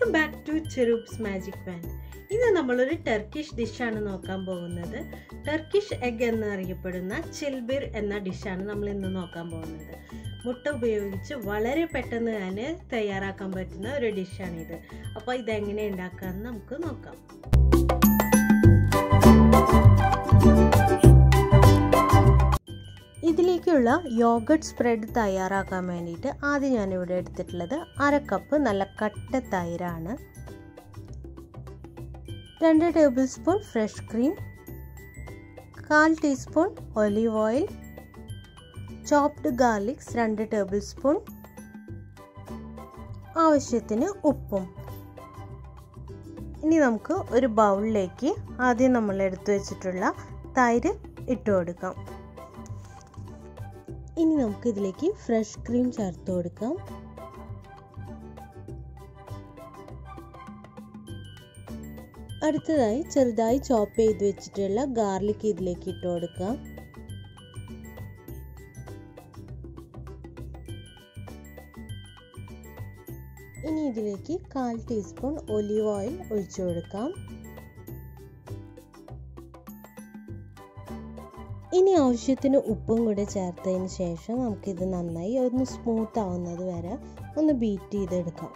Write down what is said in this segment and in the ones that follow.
welcome back to Cherubs Magic Band ഇന്ന് നമ്മളൊരു Turkish ഡിഷാണ് നോക്കാൻ പോകുന്നത് ടർക്കിഷ് എഗ് എന്നറിയപ്പെടുന്ന ചിൽബിർ എന്ന ഡിഷാണ് നമ്മൾ ഇന്ന് നോക്കാൻ പോകുന്നത് മുട്ട ഉപയോഗിച്ച് വളരെ പെട്ടെന്ന് തന്നെ തയ്യാറാക്കാൻ പറ്റുന്ന ഒരു ഡിഷാണിത് അപ്പോൾ ഇതെങ്ങനെ ഉണ്ടാക്കാമെന്ന് നമുക്ക് നോക്കാം ഇതിലേക്കുള്ള യോഗട്ട് സ്പ്രെഡ് തയ്യാറാക്കാൻ വേണ്ടിയിട്ട് ആദ്യം ഞാനിവിടെ എടുത്തിട്ടുള്ളത് അര കപ്പ് നല്ല കട്ട തൈരാണ് രണ്ട് ടേബിൾ സ്പൂൺ ഫ്രഷ് ക്രീം കാൽ teaspoon olive oil chopped garlics രണ്ട് ടേബിൾ സ്പൂൺ ആവശ്യത്തിന് ഉപ്പും ഇനി നമുക്ക് ഒരു ബൗളിലേക്ക് ആദ്യം നമ്മൾ എടുത്തു വെച്ചിട്ടുള്ള തൈര് ഇട്ട് കൊടുക്കാം ഇനി നമുക്ക് ഇതിലേക്ക് ഫ്രഷ് ക്രീം ചേർത്ത് കൊടുക്കാം അടുത്തതായി ചെറുതായി ചോപ്പ് ചെയ്ത് വെച്ചിട്ടുള്ള ഗാർലിക് ഇതിലേക്ക് ഇട്ട് കൊടുക്കാം ഇനി ഇതിലേക്ക് കാൽ ടീസ്പൂൺ ഒലീവ് ഓയിൽ ഒഴിച്ചു കൊടുക്കാം ഇനി ആവശ്യത്തിന് ഉപ്പും കൂടെ ചേർത്തതിന് ശേഷം നമുക്കിത് നന്നായി ഒന്ന് സ്മൂത്ത് ആവുന്നത് വരെ ഒന്ന് ബീറ്റ് ചെയ്തെടുക്കാം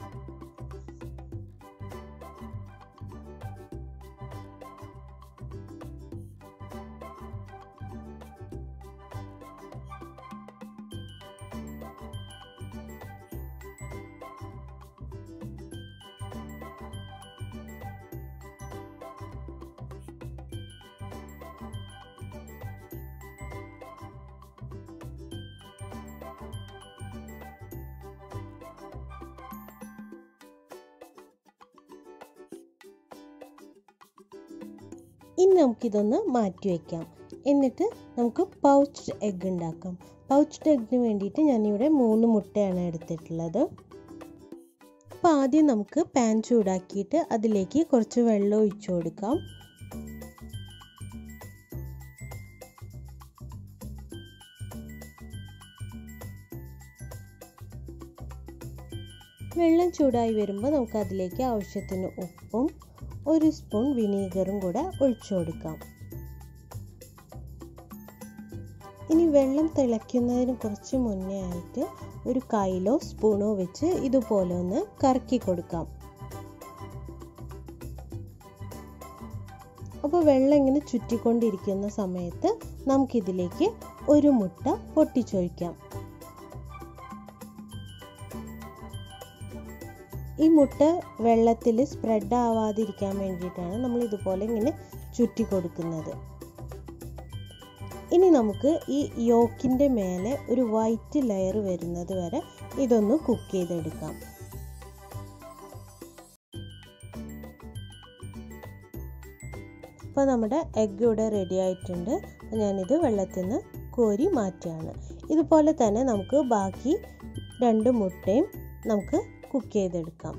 ഇനി നമുക്കിതൊന്ന് മാറ്റി വയ്ക്കാം എന്നിട്ട് നമുക്ക് പൗച്ച്ഡ് എഗ്ഗ് ഉണ്ടാക്കാം പൗച്ച്ഡ് എഗ്ഗിന് വേണ്ടിയിട്ട് ഞാനിവിടെ മൂന്ന് മുട്ടയാണ് എടുത്തിട്ടുള്ളത് അപ്പോൾ ആദ്യം നമുക്ക് പാൻ ചൂടാക്കിയിട്ട് അതിലേക്ക് കുറച്ച് വെള്ളം ഒഴിച്ചു കൊടുക്കാം വെള്ളം ചൂടായി വരുമ്പോൾ നമുക്ക് അതിലേക്ക് ആവശ്യത്തിന് ഉപ്പും ഒരു സ്പൂൺ വിനീഗറും കൂടെ ഒഴിച്ചു കൊടുക്കാം ഇനി വെള്ളം തിളയ്ക്കുന്നതിന് കുറച്ച് മുന്നേ ആയിട്ട് ഒരു കയ്യിലോ സ്പൂണോ വെച്ച് ഇതുപോലെ ഒന്ന് കറക്കി കൊടുക്കാം അപ്പോൾ വെള്ളം ഇങ്ങനെ ചുറ്റിക്കൊണ്ടിരിക്കുന്ന സമയത്ത് നമുക്കിതിലേക്ക് ഒരു മുട്ട പൊട്ടിച്ചൊഴിക്കാം ഈ മുട്ട വെള്ളത്തിൽ സ്പ്രെഡ് ആവാതിരിക്കാൻ വേണ്ടിയിട്ടാണ് നമ്മൾ ഇതുപോലെ ഇങ്ങനെ ചുറ്റി കൊടുക്കുന്നത് ഇനി നമുക്ക് ഈ യോക്കിൻ്റെ മേലെ ഒരു വൈറ്റ് ലെയർ വരുന്നത് വരെ ഇതൊന്ന് കുക്ക് ചെയ്തെടുക്കാം ഇപ്പോൾ നമ്മുടെ എഗ്ഗ് ഇവിടെ റെഡി ആയിട്ടുണ്ട് ഞാനിത് വെള്ളത്തിൽ നിന്ന് കോരി മാറ്റുകയാണ് ഇതുപോലെ തന്നെ നമുക്ക് ബാക്കി രണ്ട് മുട്ടയും നമുക്ക് കുക്ക് ചെയ്തെടുക്കാം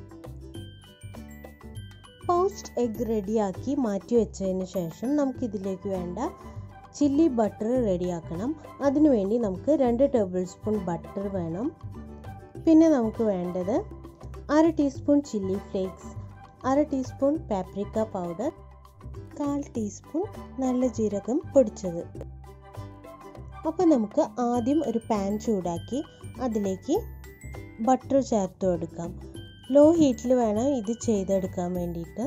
പൗച്ച്ഡ് എഗ് റെഡിയാക്കി മാറ്റി വെച്ചതിന് ശേഷം നമുക്ക് ഇതിലേക്ക് വേണ്ട ചില്ലി ബട്ടർ റെഡിയാക്കണം അതിനുവേണ്ടി നമുക്ക് രണ്ട് ടേബിൾ സ്പൂൺ ബട്ടർ വേണം പിന്നെ നമുക്ക് വേണ്ടത് അര ടീസ്പൂൺ ചില്ലി ഫ്ലേക്സ് അര ടീസ്പൂൺ പാപ്രിക്ക പൗഡർ കാൽ ടീസ്പൂൺ നല്ല ജീരകം പൊടിച്ചത് അപ്പോൾ നമുക്ക് ആദ്യം ഒരു പാൻ ചൂടാക്കി അതിലേക്ക് ബട്ടർ ചേർത്ത് കൊടുക്കാം ലോ ഹീറ്റിൽ വേണം ഇത് ചെയ്തെടുക്കാൻ വേണ്ടിയിട്ട്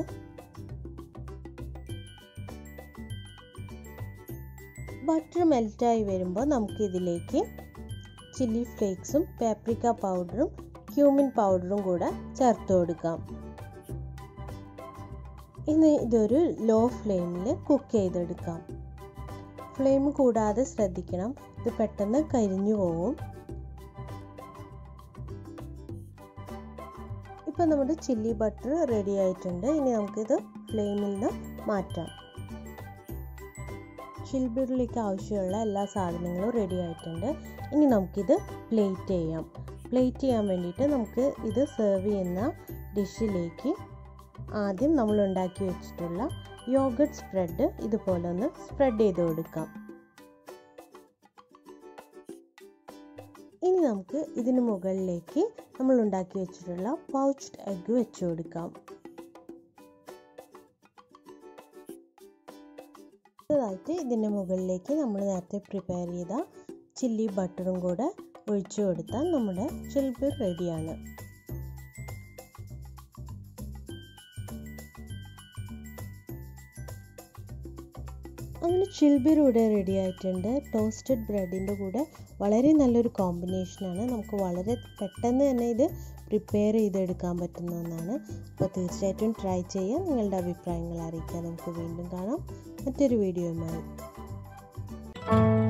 ബട്ടർ മെൽറ്റായി വരുമ്പോൾ നമുക്ക് ഇതിലേക്ക് ചില്ലി ഫ്ലേക്സും പാപ്രിക്ക പൗഡറും ക്യൂമിൻ പൗഡറും കൂടെ ചേർത്ത് കൊടുക്കാം ഇനി ഇതൊരു ലോ ഫ്ലെയിമിൽ കുക്ക് ചെയ്തെടുക്കാം ഫ്ലെയിം കൂടാതെ ശ്രദ്ധിക്കണം ഇത് പെട്ടെന്ന് കരിഞ്ഞു പോകും ഇപ്പോൾ നമ്മുടെ ചില്ലി ബട്ടർ റെഡി ആയിട്ടുണ്ട് ഇനി നമുക്കിത് ഫ്ലെയിമിൽ നിന്ന് മാറ്റാം ചിൽബിറിലേക്ക് ആവശ്യമുള്ള എല്ലാ സാധനങ്ങളും റെഡി ആയിട്ടുണ്ട് ഇനി നമുക്കിത് പ്ലേറ്റ് ചെയ്യാം പ്ലേറ്റ് ചെയ്യാൻ വേണ്ടിയിട്ട് നമുക്ക് ഇത് സെർവ് ചെയ്യുന്ന ഡിഷിലേക്ക് ആദ്യം നമ്മൾ ഉണ്ടാക്കി വെച്ചിട്ടുള്ള യോഗട്ട് സ്പ്രെഡ് ഇതുപോലെ ഒന്ന് സ്പ്രെഡ് ചെയ്ത് കൊടുക്കാം ഇനി നമുക്ക് ഇതിന് മുകളിലേക്ക് നമ്മൾ ഉണ്ടാക്കി വെച്ചിട്ടുള്ള പൗച്ച്ഡ് എഗ്ഗ് വെച്ച് കൊടുക്കാം അടുത്തതായിട്ട് ഇതിൻ്റെ മുകളിലേക്ക് നമ്മൾ നേരത്തെ പ്രിപ്പയർ ചെയ്ത ചില്ലി ബട്ടറും കൂടെ ഒഴിച്ചു കൊടുത്താൽ നമ്മുടെ ചിൽബിർ റെഡിയാണ് അങ്ങനെ ചിൽബിർ ഇവിടെ റെഡി ആയിട്ടുണ്ട് ടോസ്റ്റഡ് ബ്രെഡിൻ്റെ കൂടെ വളരെ നല്ലൊരു കോമ്പിനേഷനാണ് നമുക്ക് വളരെ പെട്ടെന്ന് തന്നെ ഇത് പ്രിപ്പയർ ചെയ്തെടുക്കാൻ പറ്റുന്ന ഒന്നാണ് അപ്പോൾ തീർച്ചയായിട്ടും ട്രൈ ചെയ്യാം നിങ്ങളുടെ അഭിപ്രായങ്ങൾ അറിയിക്കാൻ നമുക്ക് വീണ്ടും കാണാം മറ്റൊരു വീഡിയോയുമായി